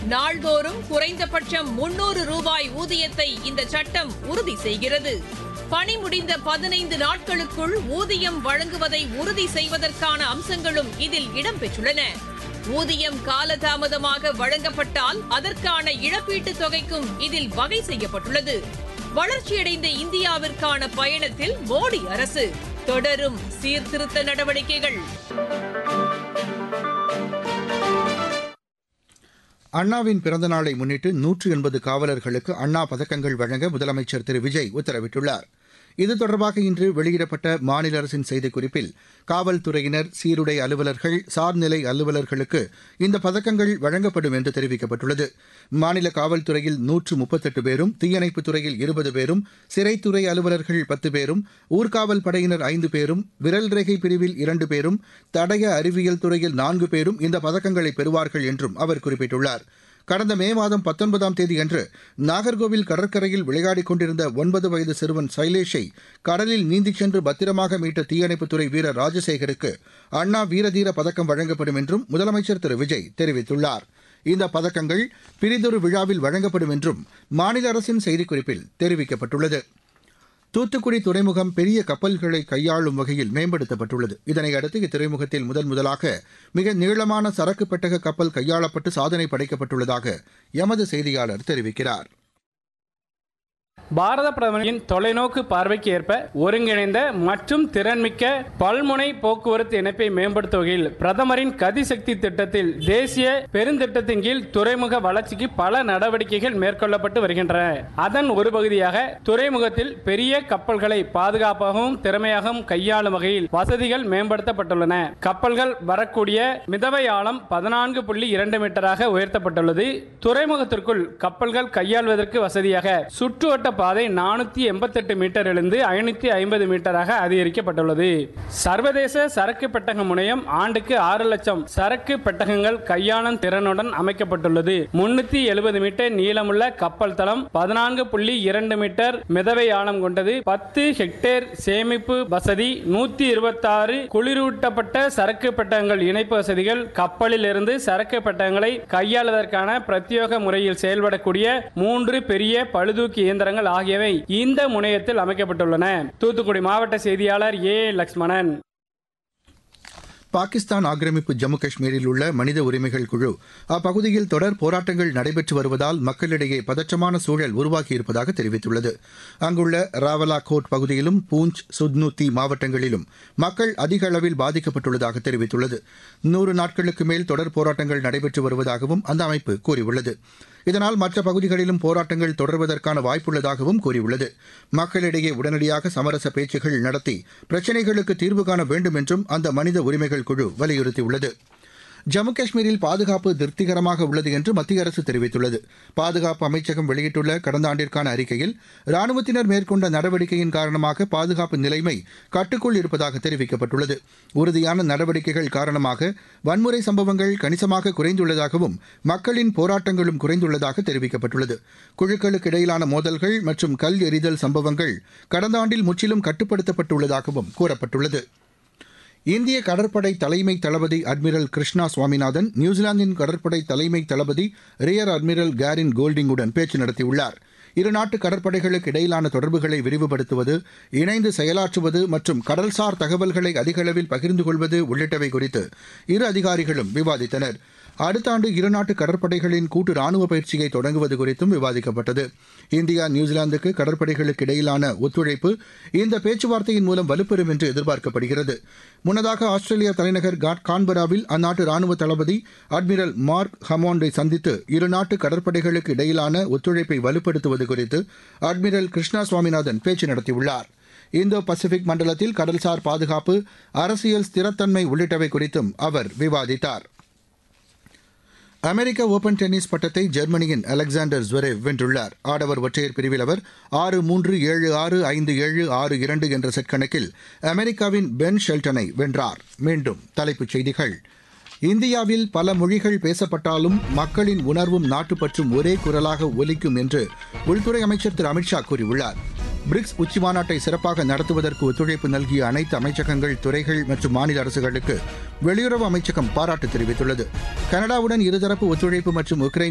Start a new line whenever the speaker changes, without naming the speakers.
நாள்தோறும் குறைந்தபட்சம் முன்னூறு ரூபாய் ஊதியத்தை இந்த சட்டம் உறுதி செய்கிறது பணி முடிந்த பதினைந்து நாட்களுக்குள் ஊதியம் வழங்குவதை உறுதி செய்வதற்கான அம்சங்களும் இதில் இடம்பெற்றுள்ளன ஊதியம் காலதாமதமாக வழங்கப்பட்டால் அதற்கான இழப்பீட்டுத் தொகைக்கும் இதில் வகை செய்யப்பட்டுள்ளது வளர்ச்சியடைந்த இந்தியாவிற்கான பயணத்தில் மோடி அரசு தொடரும் சீர்திருத்த நடவடிக்கைகள்
அண்ணாவின் பிறந்த நாளை முன்னிட்டு நூற்று எண்பது காவலர்களுக்கு அண்ணா பதக்கங்கள் வழங்க முதலமைச்சர் திரு விஜய் உத்தரவிட்டுள்ளார் இது தொடர்பாக இன்று வெளியிடப்பட்ட மாநில அரசின் செய்திக்குறிப்பில் காவல்துறையினர் சீருடை அலுவலர்கள் சார்நிலை அலுவலர்களுக்கு இந்த பதக்கங்கள் வழங்கப்படும் என்று தெரிவிக்கப்பட்டுள்ளது மாநில காவல்துறையில் நூற்று முப்பத்தெட்டு பேரும் தீயணைப்புத் துறையில் இருபது பேரும் சிறைத்துறை அலுவலர்கள் பத்து பேரும் ஊர்காவல் படையினர் ஐந்து பேரும் விரல் ரேகை பிரிவில் இரண்டு பேரும் தடய அறிவியல் துறையில் நான்கு பேரும் இந்த பதக்கங்களை பெறுவார்கள் என்றும் அவர் குறிப்பிட்டுள்ளார் கடந்த மே மாதம் பத்தொன்பதாம் தேதியன்று நாகர்கோவில் கடற்கரையில் விளையாடிக் கொண்டிருந்த ஒன்பது வயது சிறுவன் சைலேஷை கடலில் நீந்திச் சென்று பத்திரமாக மீட்ட தீயணைப்புத்துறை வீரர் ராஜசேகருக்கு அண்ணா வீரதீர பதக்கம் வழங்கப்படும் என்றும் முதலமைச்சர் திரு விஜய் தெரிவித்துள்ளார் இந்த பதக்கங்கள் பிரிதொரு விழாவில் வழங்கப்படும் என்றும் மாநில அரசின் செய்திக்குறிப்பில் தெரிவிக்கப்பட்டுள்ளது தூத்துக்குடி துறைமுகம் பெரிய கப்பல்களை கையாளும் வகையில் மேம்படுத்தப்பட்டுள்ளது இதனையடுத்து இத்துறைமுகத்தில் முதன் முதலாக மிக நீளமான சரக்கு பெட்டக கப்பல் கையாளப்பட்டு சாதனை படைக்கப்பட்டுள்ளதாக எமது செய்தியாளர் தெரிவிக்கிறார்
பாரத பிரதமரின் தொலைநோக்கு பார்வைக்கு ஏற்ப ஒருங்கிணைந்த மற்றும் திறன்மிக்க பல்முனை போக்குவரத்து இணைப்பை மேம்படுத்தும் வகையில் பிரதமரின் கதிசக்தி திட்டத்தில் தேசிய பெருந்திட்டத்தின் கீழ் துறைமுக வளர்ச்சிக்கு பல நடவடிக்கைகள் மேற்கொள்ளப்பட்டு வருகின்றன அதன் ஒரு பகுதியாக துறைமுகத்தில் பெரிய கப்பல்களை பாதுகாப்பாகவும் திறமையாகவும் கையாளும் வகையில் வசதிகள் மேம்படுத்தப்பட்டுள்ளன கப்பல்கள் வரக்கூடிய மிதவை ஆழம் பதினான்கு புள்ளி இரண்டு மீட்டராக உயர்த்தப்பட்டுள்ளது துறைமுகத்திற்குள் கப்பல்கள் கையாள்வதற்கு வசதியாக சுற்றுவட்ட பாதை நானூத்தி எண்பத்தெட்டு மீட்டரிலிருந்து ஐநூத்தி ஐம்பது மீட்டராக அதிகரிக்கப்பட்டுள்ளது சர்வதேச சரக்கு பெட்டக முனையம் ஆண்டுக்கு ஆறு லட்சம் சரக்கு பெட்டகங்கள் கையாளும் திறனுடன் அமைக்கப்பட்டுள்ளது முன்னூத்தி எழுபது மீட்டர் நீளமுள்ள கப்பல் தளம் பதினான்கு புள்ளி இரண்டு மீட்டர் மிதவை ஆழம் கொண்டது பத்து ஹெக்டேர் சேமிப்பு வசதி நூத்தி இருபத்தாறு குளிரூட்டப்பட்ட சரக்கு பெட்டகங்கள் இணைப்பு வசதிகள் கப்பலில் இருந்து சரக்கு பெட்டகங்களை கையாளுவதற்கான பிரத்யேக முறையில் செயல்படக்கூடிய மூன்று பெரிய பழுதூக்கி இயந்திரங்கள் ஆகியவை இந்த முனையத்தில் அமைக்கப்பட்டுள்ளன தூத்துக்குடி மாவட்ட செய்தியாளர் ஏ லக்ஷ்மணன்
பாகிஸ்தான் ஆக்கிரமிப்பு ஜம்மு காஷ்மீரில் உள்ள மனித உரிமைகள் குழு அப்பகுதியில் தொடர் போராட்டங்கள் நடைபெற்று வருவதால் மக்களிடையே பதற்றமான சூழல் உருவாகியிருப்பதாக தெரிவித்துள்ளது அங்குள்ள ராவலா கோட் பகுதியிலும் பூஞ்ச் சுத்னுத்தி மாவட்டங்களிலும் மக்கள் அதிக அளவில் பாதிக்கப்பட்டுள்ளதாக தெரிவித்துள்ளது நூறு நாட்களுக்கு மேல் தொடர் போராட்டங்கள் நடைபெற்று வருவதாகவும் அந்த அமைப்பு கூறியுள்ளது இதனால் மற்ற பகுதிகளிலும் போராட்டங்கள் தொடர்வதற்கான வாய்ப்புள்ளதாகவும் கூறியுள்ளது மக்களிடையே உடனடியாக சமரச பேச்சுகள் நடத்தி பிரச்சினைகளுக்கு தீர்வு காண வேண்டும் என்றும் அந்த மனித உரிமைகள் குழு வலியுறுத்தியுள்ளது ஜம்மு காஷ்மீரில் பாதுகாப்பு திருப்திகரமாக உள்ளது என்று மத்திய அரசு தெரிவித்துள்ளது பாதுகாப்பு அமைச்சகம் வெளியிட்டுள்ள கடந்த ஆண்டிற்கான அறிக்கையில் ராணுவத்தினர் மேற்கொண்ட நடவடிக்கையின் காரணமாக பாதுகாப்பு நிலைமை கட்டுக்குள் இருப்பதாக தெரிவிக்கப்பட்டுள்ளது உறுதியான நடவடிக்கைகள் காரணமாக வன்முறை சம்பவங்கள் கணிசமாக குறைந்துள்ளதாகவும் மக்களின் போராட்டங்களும் குறைந்துள்ளதாக தெரிவிக்கப்பட்டுள்ளது குழுக்களுக்கு இடையிலான மோதல்கள் மற்றும் கல் எறிதல் சம்பவங்கள் கடந்த ஆண்டில் முற்றிலும் கட்டுப்படுத்தப்பட்டுள்ளதாகவும் கூறப்பட்டுள்ளது இந்திய கடற்படை தலைமை தளபதி அட்மிரல் கிருஷ்ணா சுவாமிநாதன் நியூசிலாந்தின் கடற்படை தலைமை தளபதி ரியர் அட்மிரல் கேரின் கோல்டிங்குடன் பேச்சு நடத்தியுள்ளார் இருநாட்டு கடற்படைகளுக்கு இடையிலான தொடர்புகளை விரிவுபடுத்துவது இணைந்து செயலாற்றுவது மற்றும் கடல்சார் தகவல்களை அதிக அளவில் பகிர்ந்து கொள்வது உள்ளிட்டவை குறித்து இரு அதிகாரிகளும் விவாதித்தனர் அடுத்த ஆண்டு இருநாட்டு கடற்படைகளின் கூட்டு ராணுவ பயிற்சியை தொடங்குவது குறித்தும் விவாதிக்கப்பட்டது இந்தியா நியூசிலாந்துக்கு கடற்படைகளுக்கு இடையிலான ஒத்துழைப்பு இந்த பேச்சுவார்த்தையின் மூலம் வலுப்பெறும் என்று எதிர்பார்க்கப்படுகிறது முன்னதாக ஆஸ்திரேலியா தலைநகர் காட் கான்பராவில் அந்நாட்டு ராணுவ தளபதி அட்மிரல் மார்க் ஹமாண்டை சந்தித்து இருநாட்டு கடற்படைகளுக்கு இடையிலான ஒத்துழைப்பை வலுப்படுத்துவது குறித்து அட்மிரல் கிருஷ்ணா சுவாமிநாதன் பேச்சு நடத்தியுள்ளார் இந்தோ பசிபிக் மண்டலத்தில் கடல்சார் பாதுகாப்பு அரசியல் ஸ்திரத்தன்மை உள்ளிட்டவை குறித்தும் அவர் விவாதித்தார் அமெரிக்க ஓபன் டென்னிஸ் பட்டத்தை ஜெர்மனியின் அலெக்சாண்டர் ஜுவரேவ் வென்றுள்ளார் ஆடவர் ஒற்றையர் பிரிவில் அவர் ஆறு மூன்று ஏழு ஆறு ஐந்து ஏழு ஆறு இரண்டு என்ற செட் கணக்கில் அமெரிக்காவின் பென் ஷெல்டனை வென்றார் மீண்டும் தலைப்புச் செய்திகள் இந்தியாவில் பல மொழிகள் பேசப்பட்டாலும் மக்களின் உணர்வும் நாட்டுப்பற்றும் ஒரே குரலாக ஒலிக்கும் என்று உள்துறை அமைச்சர் திரு அமித்ஷா கூறியுள்ளார் பிரிக்ஸ் உச்சிமாநாட்டை சிறப்பாக நடத்துவதற்கு ஒத்துழைப்பு நல்கிய அனைத்து அமைச்சகங்கள் துறைகள் மற்றும் மாநில அரசுகளுக்கு வெளியுறவு அமைச்சகம் பாராட்டு தெரிவித்துள்ளது கனடாவுடன் இருதரப்பு ஒத்துழைப்பு மற்றும் உக்ரைன்